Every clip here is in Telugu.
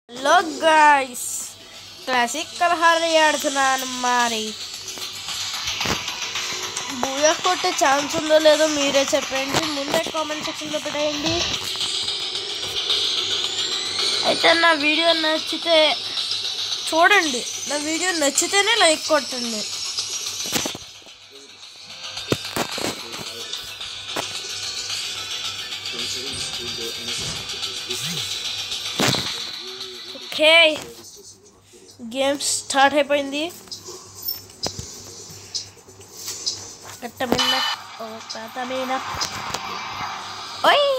హలో గాయ్స్ క్లాసిక్ కలహారి ఆడుతున్నాను మరి బూయా కొట్టే ఛాన్స్ ఉందో లేదో మీరే చెప్పండి ముందే కామెంట్ సెక్షన్లో పెట్టేయండి అయితే నా వీడియో నచ్చితే చూడండి నా వీడియో నచ్చితేనే లైక్ కొట్టండి ఓకే గేమ్ స్టార్ట్ అయిపోయింది కట్టమైన ఓ కథమైన ఓయ్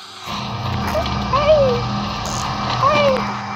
ఓయ్ ఓయ్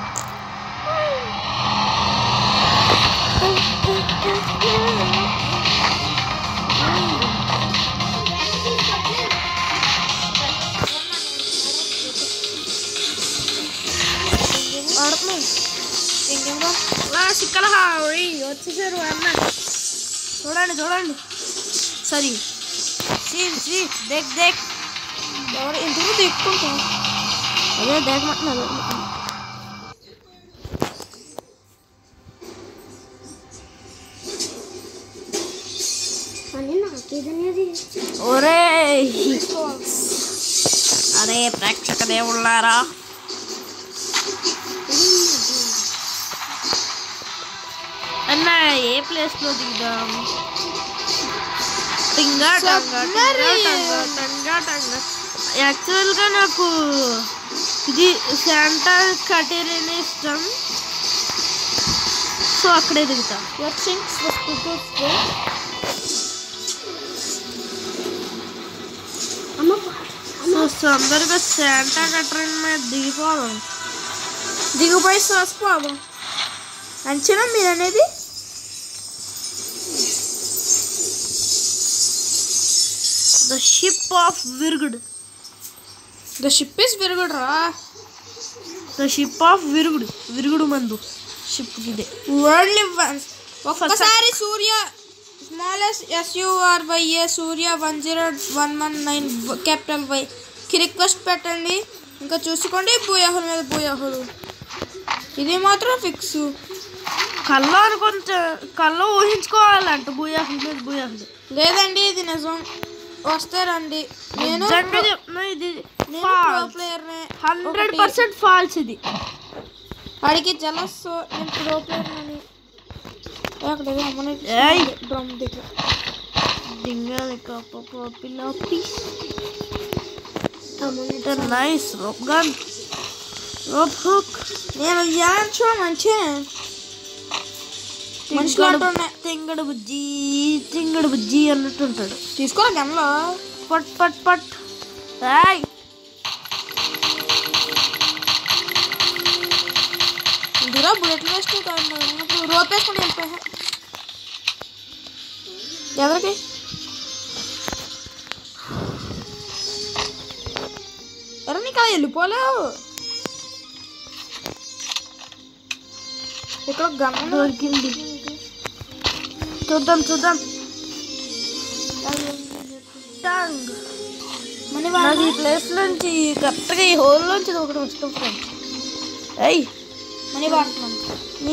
ఆడుతున్నాం ఇంకేమో క్లాసిక్ కలహారి వచ్చేసారు అన్న చూడండి చూడండి సరే సీ సీ దేక్ దేక్ ఎవరు ఇంటికి దిక్కుంటా అదే దేకమంటున్నారు అని నాకేదనేది ఒరే అరే ప్రేక్షక దేవుళ్ళారా అన్న ఏ ప్లేస్లో దిగుదాం టింగా టంగా టింగా టంగా టంగా టంగా యాక్చువల్గా నాకు ఇది శాంటా కటేరీనే ఇష్టం సో అక్కడే దిగుతాం what things the speakers they అమ్మ సో తొందరగా శాంటా కటరీన్ మీద దిగిపోదాం దిగుపోయి సోసిపోదాం అంచనా మీరు అనేది ద షిప్ ఆఫ్ విరుగుడు ద షిప్ ఇస్ విరుగుడు రా ద షిప్ ఆఫ్ విరుగుడు విరుగుడు మందు షిప్ ఇదే వరల్డ్ వన్స్ ఒక్కసారి Surya smallest SUR YA Surya one zero one one nine capital Y కి రిక్వెస్ట్ పెట్టండి ఇంకా చూసుకోండి బూయాహుల మీద బూయాహులు ఇది మాత్రం ఫిక్స్ కళ్ళ అనుకుంటే కళ్ళ ఊహించుకోవాలంట బూయాకులు మీద బూయాకులు లేదండి ఇది నిజం వస్తే రండి నేను నిజంగా చెప్తున్నా ఇది నేను ప్రో ప్లేయర్నే హండ్రెడ్ పర్సెంట్ ఫాల్స్ ఇది వాడికి జలస్ నేను ప్రో ప్లేయర్ అని అక్కడ ఏదో అమ్మని ఏయ్. డ్రమ్ దగ్గర డింగాలిక పిల్లపి nice rope gun rope hook నేను యాచో మంచి మనుషులు అంటున్నాయి తింగడు బుజ్జి తింగడు బుజ్జి అన్నట్టు ఉంటాడు తీసుకో గన్లో పట్ పట్ పట్ ఏయ్ ఇందులో బుల్లెట్లు వేస్ట్ అవుతాయి రోప్ వేసుకుంటే వెళ్ళిపోయా ఎవరికి ఎవరు నీకు అలా వెళ్ళిపోలేవు ఇక్కడ గన్ దొరికింది చూద్దాం చూద్దాం టంగ్ మనీ నాకు ఈ ప్లేస్ నుంచి కరెక్ట్గా ఈ హోల్ నుంచి ఒకటి ఇష్టం ఫ్రెండ్ అయ్యి మనీ వాడుతున్నాను నీ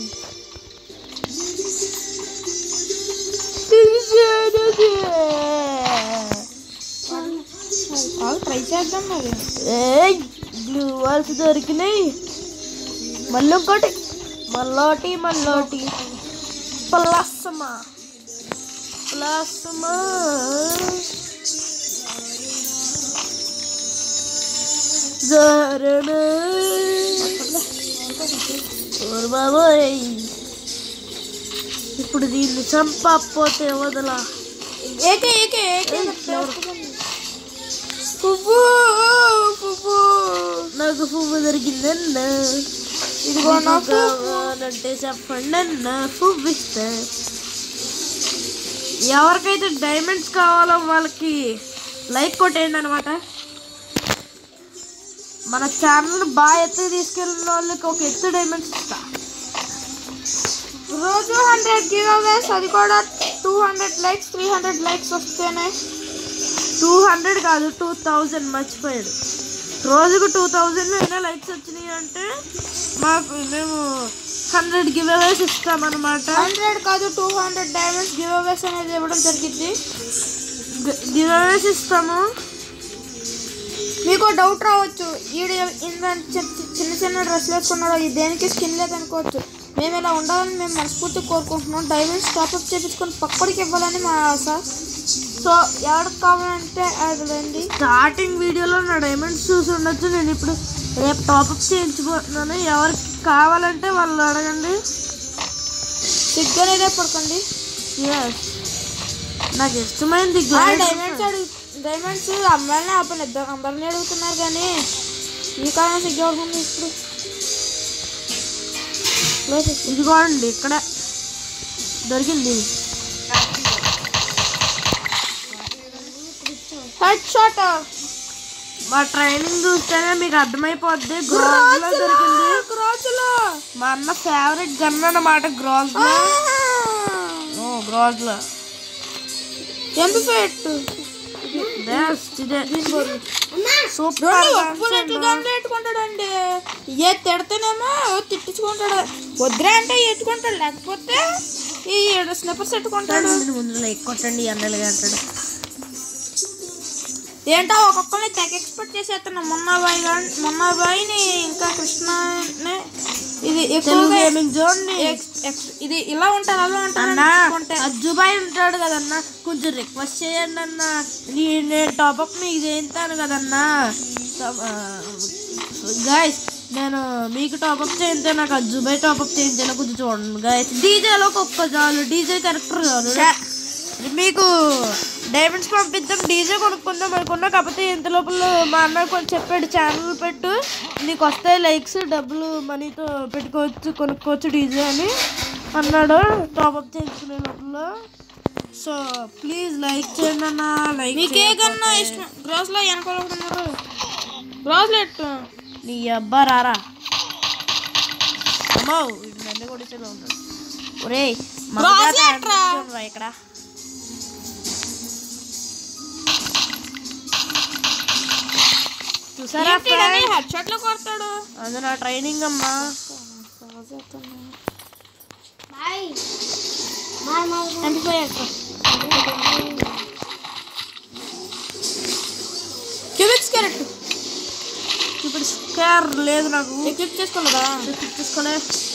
ట్రై చేద్దాం మరి ఏయ్ బ్లూ వాల్స్ దొరికినాయి మళ్ళీ ఇంకోటి మల్లోటి మల్లోటి ప్లస్మా ప్లస్మా జరణ ఓరు బాబోయ్ ఇప్పుడు దీన్ని చంపకపోతే వదలా ఏకే ఏకే ఏకే పువ్వు పువ్వు నాకు పువ్వు దొరికిందన్న ఇదిగో నా పువ్వు కావాలంటే చెప్పండి అన్న పువ్వు ఇస్తా ఎవరికైతే డైమండ్స్ కావాలో వాళ్ళకి లైక్ కొట్టేయండి అనమాట మన ఛానల్ బాగా ఎత్తు తీసుకెళ్ళిన వాళ్ళకి ఒక ఎత్తు డైమండ్స్ ఇస్తా రోజు హండ్రెడ్ గివ్ అవేస్ అది కూడా two hundred likes three hundred likes వస్తేనే టూ హండ్రెడ్ కాదు టూ థౌజండ్ మర్చిపోయాడు రోజుకు టూ థౌజండ్ అయినా లైక్స్ వచ్చినాయి అంటే మాకు మేము హండ్రెడ్ గివ్ అవేస్ ఇస్తామన్నమాట హండ్రెడ్ కాదు two hundred diamonds giveaways అనేది ఇవ్వడం జరిగింది గివ్ అవేస్ ఇస్తాము మీకు డౌట్ రావచ్చు ఈడు ఇంత చి- చిన్న చిన్న డ్రెస్ వేసుకున్నాడు ఇది దేనికి స్కిన్ లేదనుకోవచ్చు మేము ఇలా ఉండాలని మేము మనస్ఫూర్తి కోరుకుంటున్నాం డైమండ్స్ టాప్అప్ చేపించుకొని పక్కడికి ఇవ్వాలని మా ఆశ సో ఎవరికి కావాలంటే అది రండి స్టార్టింగ్ వీడియోలో నా డైమండ్స్ చూసి ఉండొచ్చు నేను ఇప్పుడు రేపు టాప్అప్ చేయించిపోతున్నాను ఎవరికి కావాలంటే వాళ్ళు అడగండి సిగ్గు అనేది పడకండి Yes. నాకు ఇష్టమైంది ఆ డైమండ్స్ అడుగు డైమండ్స్ అమ్మాయిని అబ్బాయిని ఇద్దరు అందరిని అడుగుతున్నారు కానీ ఈ కాలం సిగ్గు పడుతుంది ఇప్పుడు లేదు. ఇదిగోండి ఇక్కడ దొరికింది హెడ్ షాట్ మా ట్రైనింగ్ చూస్తేనే మీకు అర్థమైపోద్ది గ్రోజ్ లో దొరికింది రాజులో మా అన్న ఫేవరెట్ గన్ అన్నమాట గ్రోజ్ లో ఓ గ్రోజ్ లో ఎంత ఫెట్ బెస్ట్ ఇదే సూపర్ ఒప్పుకున్నట్లుగా పెట్టుకుంటాడండి ఏ తిడితేనేమో తిట్టించుకుంటాడు వద్దురా అంటే ఎట్టుకుంటాడు లేకపోతే ఈ స్లిప్పర్స్ ఎట్టుకుంటాడు ముందు లైక్ కొట్టండి ఎండలుగా అంటాడు ఏంటో ఒక్కొక్కరిని తెగ ఎక్స్పెక్ట్ చేసేస్తున్నాం మొన్న బాయ్ గాని మొన్న బాయ్ని ఇంకా కృష్ణని ఇది తెలుగు ఎక్కువగా గేమింగ్ జోన్ ని ఎక్స్- ఎక్స్- ఇది ఇలా ఉంటారు అలా ఉంటారు అన్న అనుకుంటే అజ్జుబాయ్ ఉంటాడు కదన్నా కొంచెం రిక్వెస్ట్ చేయండి అన్న నీ- నేను టాప్అప్ మీకు చేయిస్తాను కదన్నా గాయస్ నేను మీకు టాప్అప్ చేయితే నాకు అజ్జుబాయ్ టాప్అప్ చేయించాను కొంచెం చూడండి గాయస్ డీజేలో ఒక్క చాలు డీజే క్యారెక్టర్ చాలు మీకు డైమండ్స్ పంపిద్దాం డీజే కొనుక్కుందాం అనుకున్నా కాకపోతే ఇంత లోపల మా అన్న కొంచెం చెప్పాడు ఛానల్ పెట్టు నీకు వస్తాయి లైక్స్ డబ్బులు మనీతో పెట్టుకోవచ్చు కొనుక్కోవచ్చు డీజే అని అన్నాడు టాప్అప్ చేసుకునే లోపల సో ప్లీజ్ లైక్ చేయండి అన్న లైక్ మీకే కన్నా ఇష్టం గ్రోస్ లో వెనకాల ఒకడు ఉన్నారు గ్రోస్ లో ఎట్టు నీ అబ్బా రారా అమ్మో వీడు నన్ను కొడిచేలో ఉన్నాడు ఒరే రాజు ఎట్రా? ఇక్కడ చూసారా friends? హెడ్ షాట్ లో కొడతాడు అది నా ట్రైనింగ్ అమ్మా క్యూబిక్స్ క్యారెట్ ఇప్పుడు స్కార్ లేదు నాకు ఎక్విప్ చేసుకోలేదా తీసుకోలే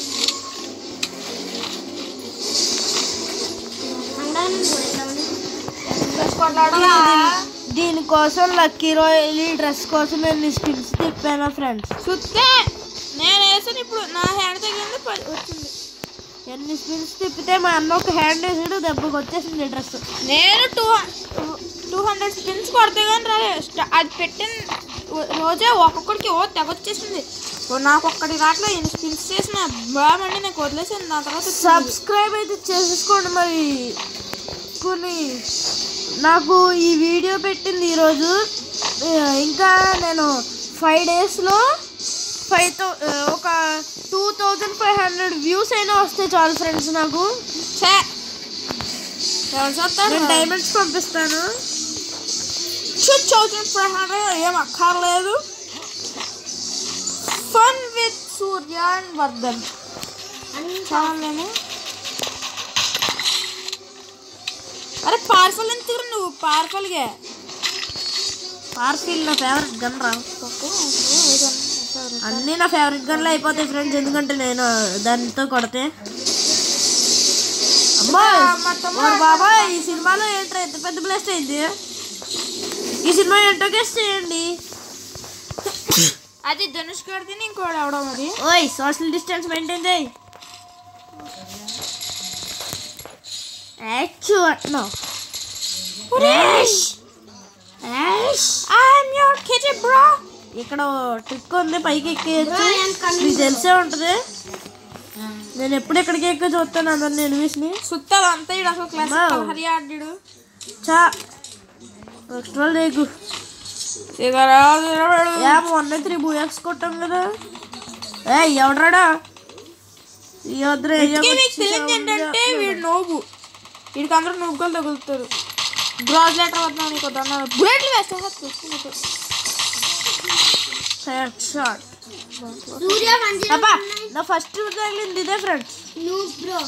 దీనికోసం లక్కీ రాయల్ డ్రెస్ కోసం నేను స్పిన్స్ తిప్పాను ఫ్రెండ్స్ సుత్తే నేను వేసాను ఇప్పుడు నా హ్యాండ్ తగిలింది ప- వచ్చింది ఎన్ని స్పిన్స్ తిప్పితే మా అన్న ఒక హ్యాండ్ వేసాడు దెబ్బకి వచ్చేసింది డ్రెస్ నేను టూ టూ హండ్రెడ్ స్పిన్స్ కొడితే కానీ రాలే స్ట- అది పెట్టిన రోజే ఒక్కొక్కడికి ఓ తెగొచ్చేసింది ఓ నాకు ఒక్కటి రావట్లేదు ఎన్ని స్పిన్స్ చేసిన బాగుండి నాకు వదిలేసాను నా తర్వాత వచ్చింది. సబ్స్క్రైబ్ అయితే చేసేసుకోండి మరి కొన్ని నాకు ఈ వీడియో పెట్టింది ఈరోజు ఆ, ఇంకా నేను ఫైవ్ డేస్లో ఫైవ్ థౌ ఒక two thousand five hundred views అయినా వస్తాయి చాలు ఫ్రెండ్స్ నాకు ఛే! ఎవరు చూస్తారు నేను డైమండ్స్ పంపిస్తాను థౌసండ్ ఫైవ్ హండ్రెడ్ ఏం అక్కర్లేదు fun with Surya and Vardhan చాలేమో అరే పార్సల్ ఎంత నువ్వు పార్సల్గా పార్సిల్ నా ఫేవరెట్ గన్ రా అన్నీ నా ఫేవరెట్ గన్లు అయిపోతాయి ఫ్రెండ్స్ ఎందుకంటే నేను దానితో కొడితే అమ్మా మా తమ్ముడు ఓరి బాబాయ్ ఈ సినిమాలో ఏంట్రా ఎంత పెద్ద బ్లాస్ట్ అయింది ఈ సినిమా ఏంటో గెస్ట్ చేయండి అది ధనుష్ గారిది ఇంకోటి అవడం అది ఓయ్ సోషల్ డిస్టెన్స్ మెయింటైన్ చేయి యాక్చు అంటున్నావు యాష్. యాష్. ఐఎమ్ యువర్ కిటీ బ్రో ఇక్కడ ట్రిక్ ఉంది పైకి ఎక్కేయచ్చు మీకు తెలిసే ఉంటుంది నేను ఎప్పుడు ఎక్కడికి ఎక్క చూస్తాను అందరిని ఎనిమిస్ని సుత్తది అంతా ఇడు అసలు క్లాస్ Wow. హరి ఆడాడు చా ఎక్స్ట్రా లేకు ఏ మొన్న త్రీ బూయాక్స్ కొట్టాం కదా ఏ ఎవడరాడా ఈ వద్దురా, ఏ మీకు వచ్చి తెలియదు ఏంటంటే వీడు నోబు వీడికి అందరూ నోబుగలు తగులుతారు గ్రాజ్ లెటర్ వద్దాం నీకు వద్దన్నారు బుల్లెట్లు వేస్తే హెడ్ షాట్ సూర్య వంజరం అబ్బా నా ఫస్ట్ తగిలింది ఇదే ఫ్రెండ్స్ నువ్వు బ్రో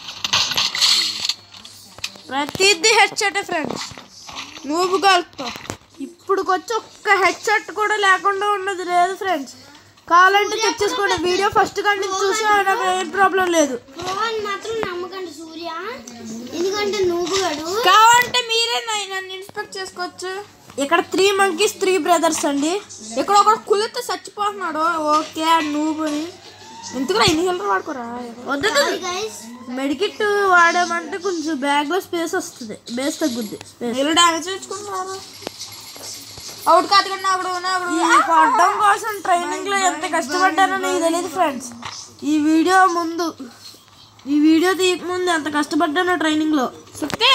ప్రతిదీ హెడ్ షాటే ఫ్రెండ్స్ నువ్వు కలుపుతావు ఇప్పుడు వచ్చి ఒక్క హెడ్ షాట్ కూడా లేకుండా ఉన్నది లేదు ఫ్రెండ్స్ కావాలంటే తెచ్చేసుకోండి వీడియో ఫస్ట్ కంటే చూసి నాకు ఏం ప్రాబ్లం లేదు బ్రో అని మాత్రం నమ్మకండి సూర్య ఎందుకంటే నువ్వు గడు కావాలంటే మీరే నన్ను నన్ను ఇన్స్పెక్ట్ చేసుకోవచ్చు ఇక్కడ త్రీ మంకీస్ త్రీ బ్రదర్స్ అండి ఇక్కడ ఒకడు కులితో చచ్చిపోతున్నాడు ఓకే నువ్వు ఎందుకు ఇన్హేలర్ వాడుకోరా వద్దు గైస్ మెడికిట్ వాడామంటే కొంచెం బ్యాగ్ లో స్పేస్ వస్తుంది బేస్ తగ్గుద్ది స్పేస్ మీరు డ్యామేజ్ తెచ్చుకుంటున్నారు అవుట్ కాదు కూడా అప్పుడు అప్పుడు ఈ పడడం కోసం ట్రైనింగ్ లో ఎంత కష్టపడ్డానో నీకు తెలియదు ఫ్రెండ్స్ ఈ వీడియో ముందు ఈ వీడియో తీయక ముందు ఎంత కష్టపడ్డానో ట్రైనింగ్ లో సుత్తే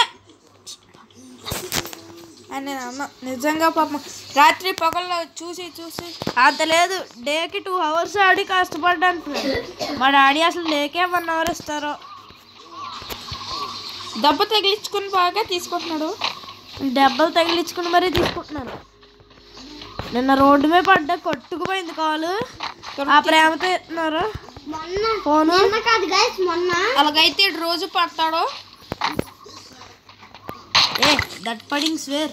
అని నేను అన్నా నిజంగా పాపం రాత్రి పగల్లో చూసి చూసి అంత లేదు డేకి టూ అవర్స్ ఆడి కష్టపడ్డాను ఫ్రెండ్ మా డాడీ అసలు డేకే వన్ అవర్ ఇస్తారు దెబ్బ తగిలించుకుని బాగా తీసుకుంటున్నాడు దెబ్బలు తగిలించుకుని మరీ తీసుకుంటున్నాను నిన్న రోడ్డు మీద పడ్డా కొట్టుకుపోయింది కాలు ఆ ప్రేమతో ఇస్తున్నారు మొన్న ఫోను మొన్న కాదు గైస్ మొన్న అలాగైతే ఈడు రోజు పడతాడు ఏ దట్ పడింగ్ స్వేర్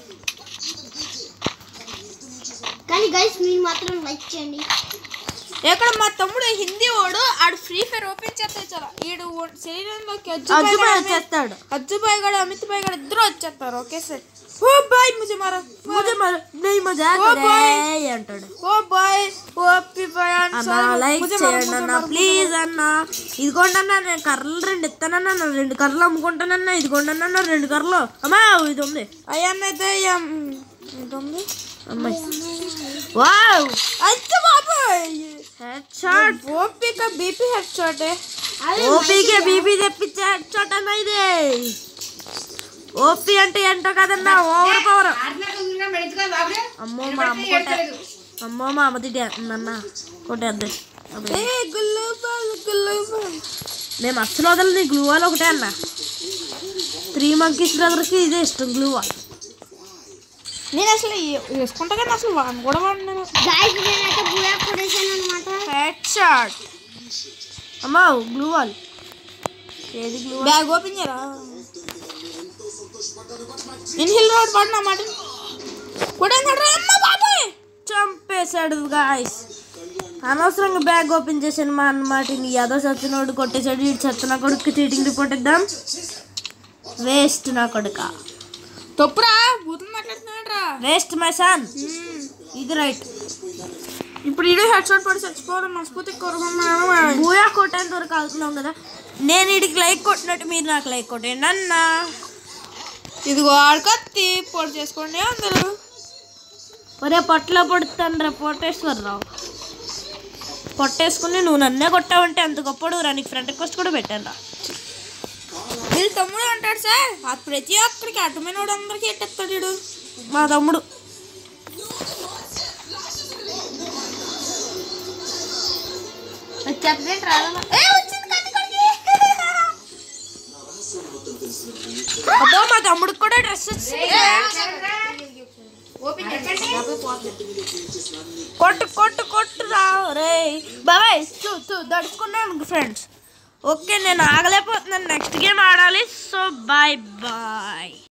కానీ గైస్ మీరు మాత్రం లైక్ చేయండి ఇక్కడ మా తమ్ముడు హిందీ వాడు ఆడు ఫ్రీ ఫైర్ ఓపెన్ చేస్తే చాలా ఈడు ఓ- శరీరంలోకి అజ్జుబాయ్ అజ్జుబాయ్ వచ్చేస్తాడు అజ్జుబాయ్ గడు అమిత్ బాయ్ గడు ఇద్దరు వచ్చేస్తారు ఓకే సార్ ఓ బాయ్ ముజే మారా ముझे मर नहीं मजाक ఓ రే బాయ్. అంటాడు ఓ బాయ్ ఓ అప్పి బాయ్ అని అన్న సారీ. లైక్ ముజే మారా, చేయండి ముజే అన్న మారా, ప్లీజ్ అన్న ఇదిగోండి అన్న నేను కర్రలు రెండు ఇస్తానన్న రెండు కర్రలు అమ్ముకుంటానన్న ఇదిగోండి అన్న రెండు కర్రలు అమ్మా ఇది ఉంది అయ్యన్నైతే ఎం- ఇది ఉంది అమ్మాయి వావ్ అయితే బాబాయ్ హెడ్ షాట్ ఓపిక బీపీ హెడ్ షాట్ ఓపీకే బీపీ తెప్పించే హెడ్ షాట్ అన్న ఇది ఓపీ అంటే ఏంటో కదన్నా ఓవర్ పవర్ అమ్మో మా అమ్మ కొట్టే అమ్మో మా అమ్మ తిట్టేస్తుందన్న కొట్టేద్ది ఏ గుల్లు బాల్ గుల్లు బాల్ మేము అస్సలు వదలని గ్లూ వాల్ ఒకటే అన్న త్రీ మంకీస్ బ్రదర్స్కి ఇదే ఇష్టం గ్లూ వాల్ నేను అసలు ఏ- వేసుకుంటా కానీ అసలు వాడిని కూడా వాడినాను గైస్ నేనైతే బుయా కొడేసాను అనమాట హెడ్ షాట్ అమ్మా గ్లూ వాల్ ఏది గ్లూ బ్యాగ్ ఓపెన్ చేయరా ఇన్హిల్ రోడ్ పడిన మాట కూడా అమ్మ బాబాయ్ చంపేశాడు గాయస్ అనవసరంగా బ్యాగ్ ఓపెన్ చేశాను మా అన్నమాట నీ ఏదో చచ్చినోడు కొట్టేశాడు ఇటు చెత్త నా కొడుకు చీటింగ్ రిపోర్ట్ ఇద్దాం వేస్ట్ నా కొడుక తప్పురా బూతులు మాట్లాడుతున్నాడు రా వేస్ట్ మై సన్ ఇది రైట్ ఇప్పుడు ఇడే హెడ్ షాట్ పడి చచ్చిపోవడం మనస్ఫూర్తి కోరుకున్నాను బూయా కొట్టేంత వరకు అవుతున్నాం కదా నేను ఇడికి లైక్ కొట్టినట్టు మీరు నాకు లైక్ కొట్టండి అన్న ఇదిగో ఆడకత్తి పొడి చేసుకోండి అందరూ ఒరే పొట్టలో పొడుతాను రా పొట్టేశ్వరరావు పొట్టేసుకుని నువ్వు నన్నే కొట్టావంటే ఎంత గొప్పడు రా నీకు ఫ్రంట్ రిక్వెస్ట్ కూడా పెట్టాను రా వీళ్ళు తమ్ముడు అంటాడు సార్ ఆ ప్రతి ఒక్కరికి అడ్డమైనోడు అందరికి ఎట్టేస్తాడు వీడు మా తమ్ముడు ఏ వచ్చింది కత్తి కొరికి. అబ్బో మా తమ్ముడికి కూడా డ్రెస్ వచ్చింది కొట్టు కొట్టు కొట్టు రా రే బాబాయ్ చూ చూ దడుచుకున్నాను ఫ్రెండ్స్ ఓకే నేను ఆగలేకపోతున్నాను నెక్స్ట్ గేమ్ ఆడాలి సో బాయ్ బాయ్